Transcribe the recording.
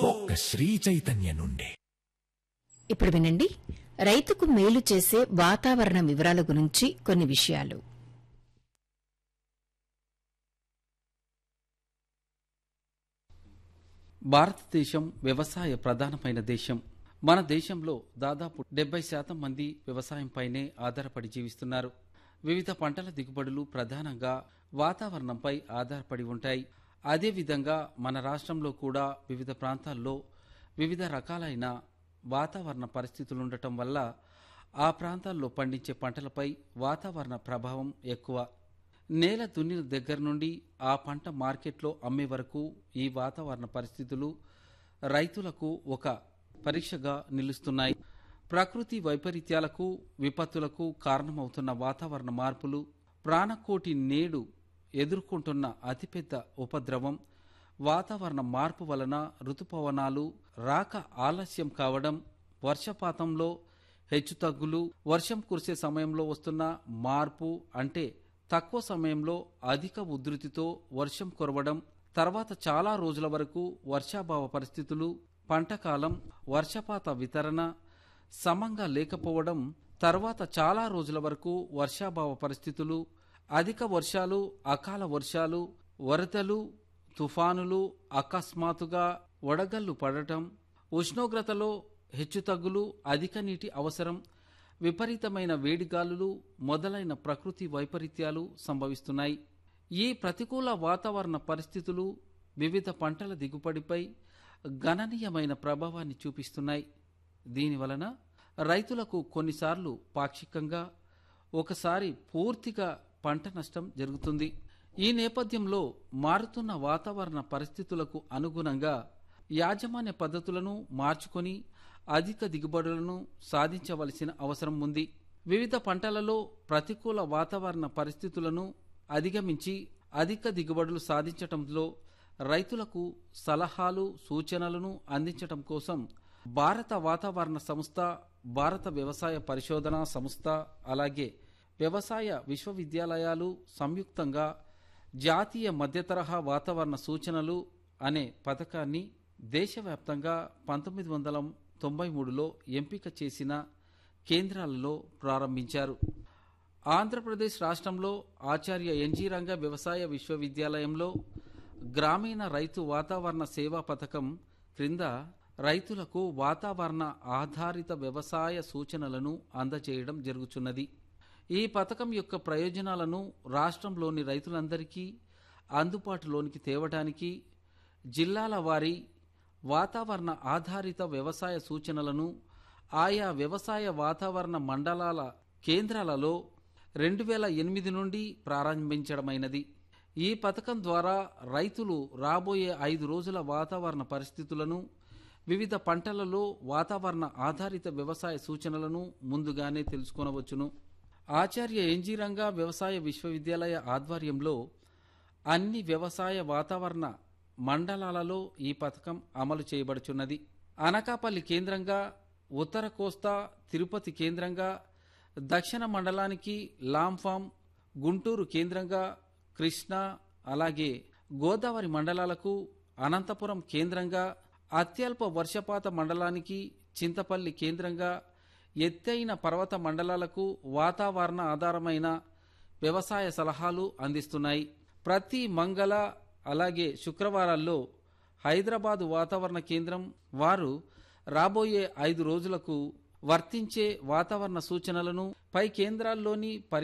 ఒక్క శ్రీ చైతన్య నుండి ఇప్పుడు వినండి రైతుకు మేలు చేసే వాతావరణ వివరాల గురించి కొన్ని విషయాలు భారతదేశం వ్యవసాయ ప్రధానమైన దేశం మన దేశంలో దాదాపు డెబ్బై శాతం మంది వ్యవసాయంపైనే ఆధారపడి జీవిస్తున్నారు వివిధ పంటల దిగుబడులు ప్రధానంగా వాతావరణంపై ఆధారపడి ఉంటాయి అదేవిధంగా మన రాష్ట్రంలో కూడా వివిధ ప్రాంతాల్లో వివిధ రకాలైన వాతావరణ పరిస్థితులుండటం వల్ల ఆ ప్రాంతాల్లో పండించే పంటలపై వాతావరణ ప్రభావం ఎక్కువ నేల దున్నిన దగ్గర నుండి ఆ పంట మార్కెట్లో అమ్మే వరకు ఈ వాతావరణ పరిస్థితులు రైతులకు ఒక పరీక్షగా నిలుస్తున్నాయి ప్రకృతి వైపరీత్యాలకు విపత్తులకు కారణమవుతున్న వాతావరణ మార్పులు ప్రాణకోటి నేడు ఎదుర్కొంటున్న అతిపెద్ద ఉపద్రవం వాతావరణ మార్పు వలన ఋతుపవనాలు రాక ఆలస్యం కావడం వర్షపాతంలో హెచ్చుతగ్గులు వర్షం కురిసే సమయంలో వస్తున్న మార్పు అంటే తక్కువ సమయంలో అధిక ఉధృతితో వర్షం కురవడం తర్వాత చాలా రోజుల వరకు వర్షాభావ పరిస్థితులు పంటకాలం వర్షపాత వితరణ సమంగా లేకపోవడం తర్వాత చాలా రోజుల వరకు వర్షాభావ పరిస్థితులు అధిక వర్షాలు అకాల వర్షాలు వరదలు తుఫానులు అకస్మాత్తుగా వడగళ్లు పడటం ఉష్ణోగ్రతలో హెచ్చుతగ్గులు అధిక నీటి అవసరం విపరీతమైన వేడిగాలులు మొదలైన ప్రకృతి వైపరీత్యాలు సంభవిస్తున్నాయి ఈ ప్రతికూల వాతావరణ పరిస్థితులు వివిధ పంటల దిగుబడిపై గణనీయమైన ప్రభావాన్ని చూపిస్తున్నాయి దీనివలన రైతులకు కొన్నిసార్లు పాక్షికంగా ఒకసారి పూర్తిగా పంట నష్టం జరుగుతుంది ఈ నేపథ్యంలో మారుతున్న వాతావరణ పరిస్థితులకు అనుగుణంగా యాజమాన్య పద్ధతులను మార్చుకొని అధిక దిగుబడులను సాధించవలసిన అవసరం ఉంది వివిధ పంటలలో ప్రతికూల వాతావరణ పరిస్థితులను అధిగమించి అధిక దిగుబడులు సాధించటంలో రైతులకు సలహాలు సూచనలను అందించటం కోసం భారత వాతావరణ సంస్థ భారత వ్యవసాయ పరిశోధనా సంస్థ అలాగే వ్యవసాయ విశ్వవిద్యాలయాలు సంయుక్తంగా జాతీయ మధ్యతరహా వాతావరణ సూచనలు అనే పథకాన్ని దేశవ్యాప్తంగా పంతొమ్మిది వందల తొంభై మూడులో ఎంపిక చేసిన కేంద్రాలలో ప్రారంభించారు ఆంధ్రప్రదేశ్ రాష్ట్రంలో ఆచార్య ఎన్జీ రంగ వ్యవసాయ విశ్వవిద్యాలయంలో గ్రామీణ రైతు వాతావరణ సేవా పథకం క్రింద రైతులకు వాతావరణ ఆధారిత వ్యవసాయ సూచనలను అందజేయడం జరుగుతున్నది ఈ పథకం యొక్క ప్రయోజనాలను రాష్ట్రంలోని రైతులందరికీ అందుబాటులోనికి తేవడానికి జిల్లాల వారీ వాతావరణ ఆధారిత వ్యవసాయ సూచనలను ఆయా వ్యవసాయ వాతావరణ మండలాల కేంద్రాలలో రెండు వేల ఎనిమిది నుండి ప్రారంభించడమైనది ఈ పథకం ద్వారా రైతులు రాబోయే ఐదు రోజుల వాతావరణ పరిస్థితులను వివిధ పంటలలో వాతావరణ ఆధారిత వ్యవసాయ సూచనలను ముందుగానే తెలుసుకొనవచ్చును ఆచార్య ఎన్జీరంగా వ్యవసాయ విశ్వవిద్యాలయ ఆధ్వర్యంలో అన్ని వ్యవసాయ వాతావరణ మండలాలలో ఈ పథకం అమలు చేయబడుచున్నది అనకాపల్లి కేంద్రంగా ఉత్తర కోస్తా తిరుపతి కేంద్రంగా దక్షిణ మండలానికి లాంఫామ్ గుంటూరు కేంద్రంగా కృష్ణా అలాగే గోదావరి మండలాలకు అనంతపురం కేంద్రంగా అత్యల్ప వర్షపాత మండలానికి చింతపల్లి కేంద్రంగా ఎత్తైన పర్వత మండలాలకు వాతావరణ ఆధారమైన వ్యవసాయ సలహాలు అందిస్తున్నాయి ప్రతి మంగళ అలాగే శుక్రవారాల్లో హైదరాబాదు వాతావరణ కేంద్రం వారు రాబోయే ఐదు రోజులకు వర్తించే వాతావరణ సూచనలను పై కేంద్రాల్లోని పరి